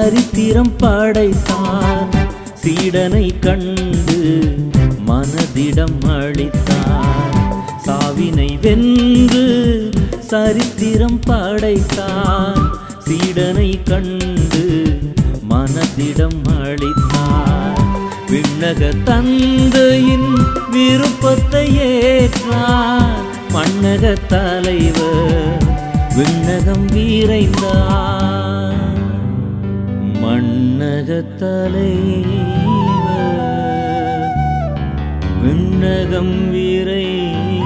சரித்திரம் படைத்தார் சீடனை கண்டு மனதிடம் அளித்தார் சாவினை வென்று சரித்திரம் படைத்தார் சீடனை கண்டு மனதிடம் அளித்தார் விண்ணக தந்தையின் விருப்பத்தை ஏற்றார் மண்ணக தலைவர் விண்ணகம் வீரைந்தார் மண்ணக தலைவர் விண்ணகம் வீரை